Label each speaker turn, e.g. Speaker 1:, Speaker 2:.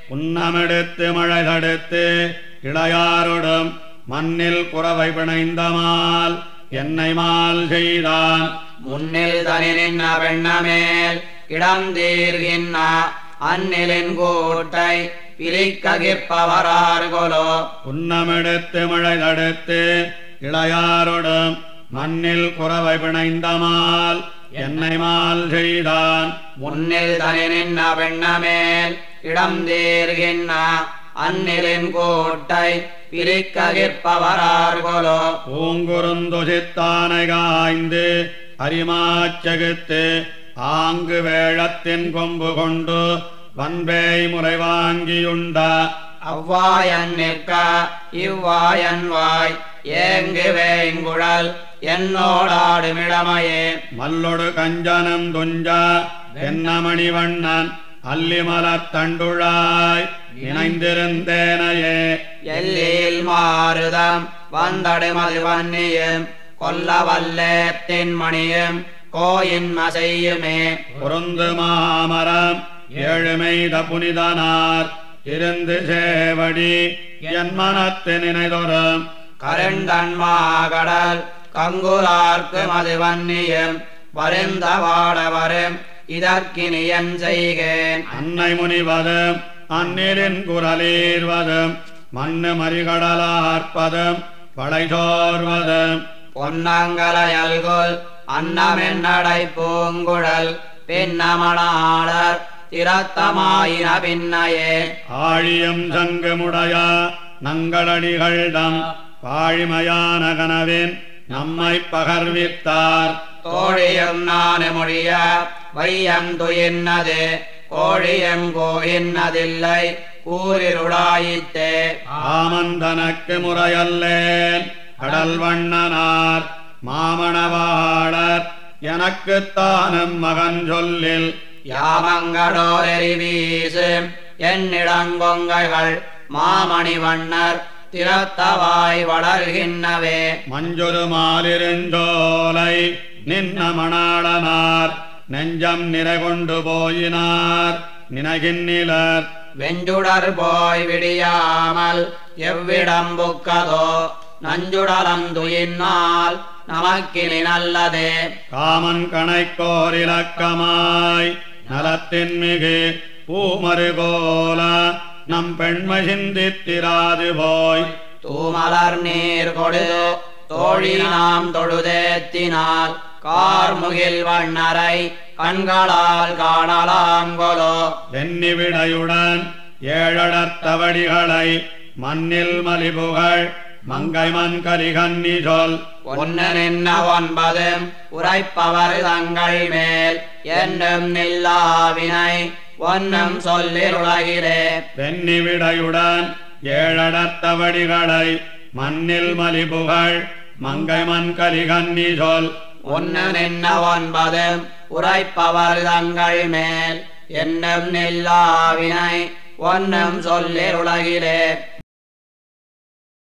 Speaker 1: உன்னமெடுத்து மழை தடுத்து இளையாருடும் மண்ணில் குறவை பிணைந்தமால் என்னை மால் செய்தான்
Speaker 2: முன்னில் தனி நின்ன பெண்ணமேல் இடம் தீர்கின்ற அந்நிலின் கூட்டை பிரிக்ககிற்பவரார்கொலோ
Speaker 1: உன்னமெடுத்து மழை தடுத்து இளையாருடும் மண்ணில் குறவை பிணைந்தமால் என்னை மால் செய்தான்
Speaker 2: முன்னில் தனி நின்ன பெண்ணமேல் இடம் தீர்கின்ற அந்நிலின் கூட்டை பிரிக்ககிற்பவரார்கொலோ
Speaker 1: பூங்குறுந்துசித்தானை காய்ந்து அரிமாச்சகுத்து ஆங்கு வேழத்தின் கொம்பு கொண்டு வன்பேய் முறை வாங்கியுண்ட
Speaker 2: அவ்வாயன் நிற்க இவ்வாயன் வாய் ஏங்கு வேங்குழல் என்னோடாடுமிடமையே
Speaker 1: மல்லொடு கஞ்சனம் துஞ்ச வெண்ணமணிவண்ணன் அல்லிமலத் தண்டுழாய் இணைந்திருந்தேனையே
Speaker 2: எல்லில் மாறுதம் வந்தடுமது வன்னியும் கொல்ல வல்லேத்தின் மணியும் கோயின் மசையுமே
Speaker 1: பொருந்து மாமரம் ஏழுமெய்த புனிதனார் இருந்து சேவடி என் மனத்து நினைதொரும்
Speaker 2: கருண்டன்மாகடல் கங்குலார்க்கு மது வன்னியும் வருந்த வாட வரும் இதற்கினியன் செய்கேன்
Speaker 1: அன்னை முனிவதும் அந்நிலின் குரலீர்வதும் மண்ணு மறிகடலார்ப்பதும் படைசோர்வதும்
Speaker 2: பொன்னங்கலையல்குல் அன்னமென்னடை பூங்குழல் பின்னமணாளர் திறத்தமாயின பின்னையே
Speaker 1: ஆழியும் சங்குமுடைய நங்களடிகள்டம் பாழிமையான கனவின் நம்மை பகர்வித்தார்
Speaker 2: தோழியும் நானு மொழிய வையம் துயின்னது கோழியம் கோயின்னதில்லை கூறிருளாயித்தே
Speaker 1: ஆமந்தனக்கு முறையல்லேன் கடல் வண்ணனார் மாமணவாளர் எனக்குத்தானும் மகன் சொல்லில்
Speaker 2: யாமங்கடோரெறி வீசு என்னிடங்கொங்கைகள் மாமணி வண்ணர் திறத்தவாய் வளர்கின்றவே
Speaker 1: மஞ்சொரு மாலிருஞ்சோலை நின்ன மணாளனார் நெஞ்சம் நிறை கொண்டு போயினார் நினைகின்னிலர்
Speaker 2: வெஞ்சுடர் போய் விடியாமல் எவ்விடம் புக்கதோ நஞ்சுடலந்துயின்னால் நமக்கினி நல்லதே
Speaker 1: காமன் கணைக்கோர் இலக்கமாய் நலத்தின் மிகு பூமரு கோல நம் பெண்மை சிந்தித்திராது போய்
Speaker 2: தூமலர் நீர் கொடு தோழி நாம் தொழுதேத்தினால் கார்முகில் வண்ணரை கண்களால் காணலாம் கொலோ
Speaker 1: வெண்ணி விடையுடன் ஏழடத்தவடிகளை மண்ணில் மலிபுகள் மங்கை மண் கலிகன்னி சொல்
Speaker 2: ஒன்னு நின்ன ஒன்பதும் உரைப்பவர் தங்கள் மேல் என்னும் நில்லாவினை ஒன்னும் சொல்லிருளகிலே
Speaker 1: வெண்ணி விடையுடன் ஏழடத்தவடிகளை மண்ணில் மலிபுகள் மங்கை மண் கலிகன்னி சொல்
Speaker 2: ஒன்னு நின்ன ஒன்பதும் உரைப்பவர் தங்கள் மேல் என்னும் நில்லாவினை ஒன்னும் சொல்லிருளகிலே